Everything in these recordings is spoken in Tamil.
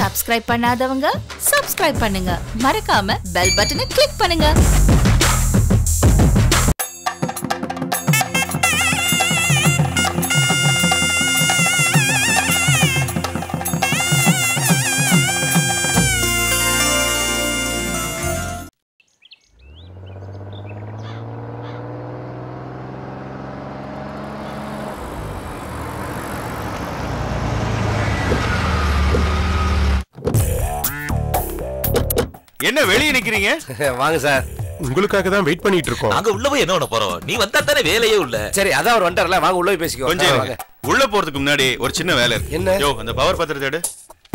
சப்ஸ்கிரைப் பண்ணாதவங்க சப்ஸ்கிரைப் பண்ணுங்க மறக்காம பெல் பட்டனை கிளிக் பண்ணுங்க என்ன வெளியே நிக்கிறீங்க வாங்க சார் உங்களுக்காக தான் வெயிட் பண்ணிட்டு இருக்கோம் அங்க உள்ள போய் என்ன பண்ண போறோம் நீ வந்தா தானே வேலையே உள்ள சரி அதான் அவர் வந்துட்டார்ல வாங்க உள்ள போய் பேசிக்கோ கொஞ்சம் ஆ, இருங்க. வாங்க. உள்ள போறதுக்கு முன்னாடி ஒரு சின்ன வேலை இருக்கு என்ன? யோ அந்த பவர் பத்திரத்தை எடு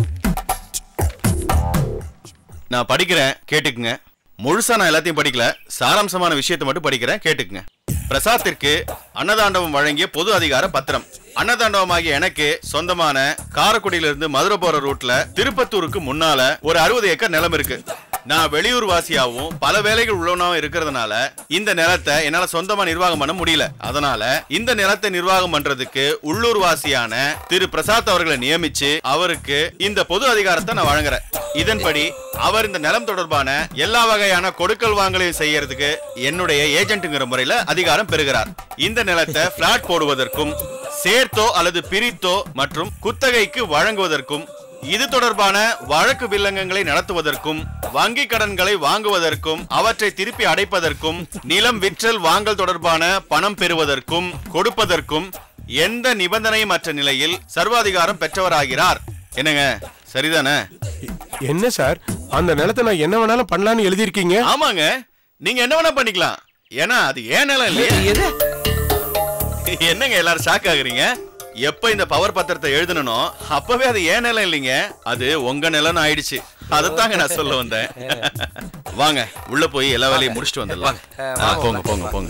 நான் படிக்கிறேன் கேட்டுக்குங்க முழுசா நான் எல்லாத்தையும் படிக்கல சாராம்சமான விஷயத்தை மட்டும் படிக்கிறேன் கேட்டுக்குங்க பிரசாத்திற்கு அன்னதாண்டவம் வழங்கிய பொது அதிகார பத்திரம் அன்னதாண்டவமாகிய எனக்கு சொந்தமான காரைக்குடியிலிருந்து மதுரை போற ரூட்ல திருப்பத்தூருக்கு முன்னால ஒரு அறுபது ஏக்கர் நிலம் இருக்கு நான் வெளியூர் வாசியாவும் பல வேலைகள் உள்ளவனாவும் இருக்கிறதுனால இந்த நிலத்தை என்னால சொந்தமா நிர்வாகம் பண்ண முடியல அதனால இந்த நிலத்தை நிர்வாகம் பண்றதுக்கு உள்ளூர் வாசியான திரு பிரசாத் அவர்களை நியமிச்சு அவருக்கு இந்த பொது அதிகாரத்தை நான் வழங்குறேன் இதன்படி அவர் இந்த நிலம் தொடர்பான எல்லா வகையான கொடுக்கல் வாங்கலையும் செய்யறதுக்கு என்னுடைய ஏஜென்ட்ங்கிற முறையில அதிகாரம் பெறுகிறார் இந்த நிலத்தை பிளாட் போடுவதற்கும் சேர்த்தோ அல்லது பிரித்தோ மற்றும் குத்தகைக்கு வழங்குவதற்கும் இது தொடர்பான வழக்கு வில்லங்கங்களை நடத்துவதற்கும் வங்கி கடன்களை வாங்குவதற்கும் அவற்றை திருப்பி அடைப்பதற்கும் நிலம் விற்றல் வாங்கல் தொடர்பான பணம் பெறுவதற்கும் கொடுப்பதற்கும் எந்த நிபந்தனையும் அற்ற நிலையில் சர்வாதிகாரம் பெற்றவராகிறார் என்னங்க சரிதானே என்ன சார் அந்த நிலத்தை நான் என்ன வேணாலும் பண்ணலாம்னு எழுதியிருக்கீங்க ஆமாங்க நீங்க என்ன வேணா பண்ணிக்கலாம் ஏன்னா அது ஏன் நிலம் இல்லையா என்னங்க எல்லாரும் ஷாக் ஆகுறீங்க எப்ப இந்த பவர் பத்திரத்தை எழுதணும் அப்பவே அது ஏன் நிலம் இல்லைங்க அது உங்க நிலம்னு ஆயிடுச்சு அதைத்தாங்க நான் சொல்ல வந்தேன் வாங்க உள்ள போய் எல்லா வேலையும் முடிச்சுட்டு வந்துடலாம் ஆ, போங்க போங்க போங்க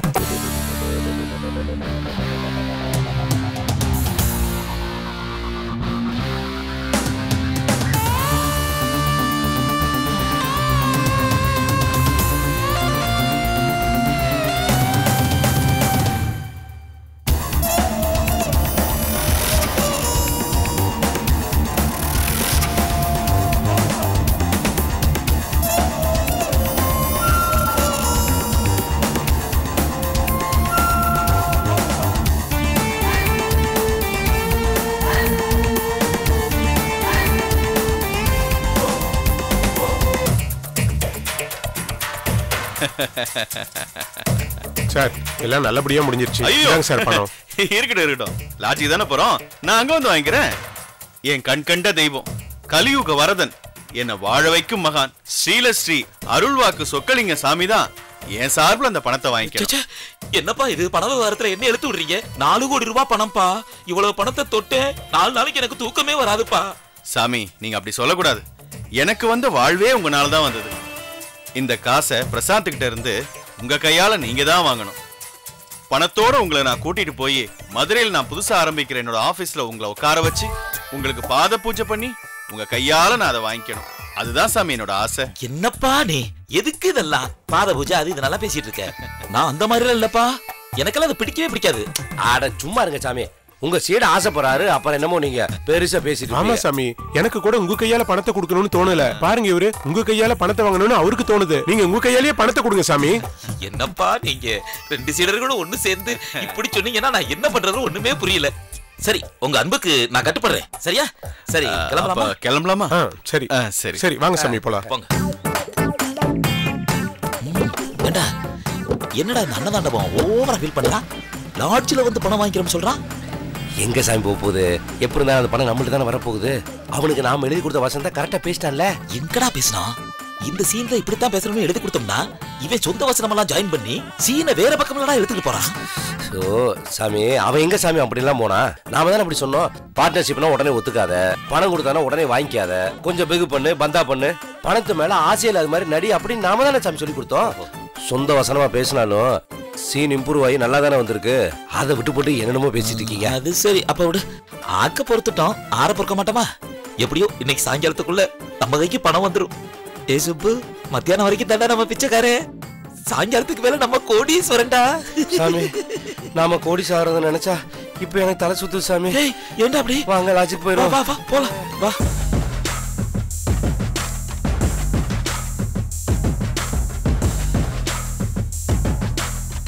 சார் எல்லாம் நல்லபடியா முடிஞ்சிருச்சு ஐயோ இதாங்க சார் பணம் இருக்கட்டும் இருக்கட்டும் லாட்ஜிக்கு தானே போறோம் நான் அங்க வந்து வாங்கிக்கிறேன் என் கண் கண்ட தெய்வம் கலியுக வரதன் என்னை வாழ வைக்கும் மகான் ஸ்ரீலஸ்ரீ அருள்வாக்கு சொக்கலிங்க சாமி தான் என் சார்பில் அந்த பணத்தை வாங்கிக்கிறேன் ச்சே, என்னப்பா இது பண விவகாரத்துல என்ன எடுத்து விடுறீங்க நாலு கோடி ரூபாய் பணம்ப்பா இவ்வளவு பணத்தை தொட்டேன் நாலு நாளைக்கு எனக்கு தூக்கமே வராதுப்பா சாமி நீங்க அப்படி சொல்லக்கூடாது எனக்கு வந்த வாழ்வே உங்களால தான் வந்தது இந்த காசை பிரசாந்த் கிட்ட இருந்து உங்க கையால நீங்க தான் வாங்கணும் பணத்தோட உங்களை நான் கூட்டிட்டு போய் மதுரையில் நான் புதுசா ஆரம்பிக்கிற என்னோட ஆபீஸ்ல உங்களை உட்கார வச்சு உங்களுக்கு பாத பூஜை பண்ணி உங்க கையால நான் அதை வாங்கிக்கணும் அதுதான் சாமி என்னோட ஆசை என்னப்பா நீ எதுக்கு இதெல்லாம் பாத பூஜை அது இது நல்லா பேசிட்டு இருக்க நான் அந்த மாதிரி இல்லப்பா எனக்கெல்லாம் அது பிடிக்கவே பிடிக்காது ஆட சும்மா இருங்க சாமி உங்க சீட ஆசைப்படுறாரு அப்புறம் என்னமோ நீங்க பெருசா பேசிட்டு ஆமா இருக்கீங்க. சாமி எனக்கு கூட உங்க கையால பணத்தை கொடுக்கணும்னு தோணல பாருங்க இவரு உங்க கையால பணத்தை வாங்கணும்னு அவருக்கு தோணுது நீங்க உங்க கையாலேயே பணத்தை கொடுங்க சாமி என்னப்பா நீங்க ரெண்டு சீடர்களும் ஒண்ணு சேர்ந்து இப்படி சொன்னீங்கன்னா நான் என்ன பண்றது ஒண்ணுமே புரியல சரி உங்க அன்புக்கு நான் கட்டுப்படுறேன் சரியா சரி கிளம்பலாமா அப்ப கிளம்பலாமா ஆ, சரி ஆ, சரி. சரி வாங்க சாமி போலாம் போங்க ம், ஏண்டா என்னடா இந்த அன்னதாண்டவம் ஓவரா ஃபீல் பண்றான் லாட்ஜில் வந்து பணம் வாங்கிக்கிறோம் சொல்றான் எங்க சாமி போக போகுது எப்படி இருந்தாலும் அந்த பணம் நம்மள்ட்ட தானே வரப்போகுது அவனுக்கு நாம எழுதி கொடுத்த வசந்தா கரெக்டா பேசிட்டான்ல எங்கடா பேசினா இந்த சீன்ல இப்படித்தான் பேசணும்னு எழுதி கொடுத்தோம்னா இவன் சொந்த வசனமெல்லாம் ஜாயின் பண்ணி சீனை வேற பக்கம்லடா எடுத்துட்டு போறான் ஸோ சாமி அவன் எங்க சாமி அப்படிலாம் போனா நாம தானே அப்படி சொன்னோம் பார்ட்னர்ஷிப்னா உடனே ஒத்துக்காத பணம் கொடுத்தானா உடனே வாங்கிக்காத கொஞ்சம் பிகு பண்ணு பந்தா பண்ணு பணத்து மேல ஆசையில் அது மாதிரி நடி அப்படின்னு நாம தானே சாமி சொல்லி கொடுத்தோம் சொந்த வசனமா பேசினாலும் சீன் இம்ப்ரூவ் ஆகி நல்லா தானே வந்திருக்கு அதை விட்டு போட்டு என்னென்னமோ பேசிட்டு இருக்கீங்க அது சரி அப்ப விடு ஆக்க பொறுத்துட்டோம் ஆற பொறுக்க மாட்டோமா எப்படியோ இன்னைக்கு சாயங்காலத்துக்குள்ள நம்ம கைக்கு பணம் வந்துரும் ஏ சுப்பு மத்தியானம் வரைக்கும் தாண்டா நம்ம பிச்சைக்காரே சாயங்காலத்துக்கு மேல நம்ம கோடீஸ்வரன்டா சாமி நாம கோடி சாகிறத நினைச்சா இப்போ எனக்கு தலை சுத்து சாமி ஏய் ஏன்டா அப்படி வாங்க லாஜிக் வா போயிடும் வா வா போலாம் வா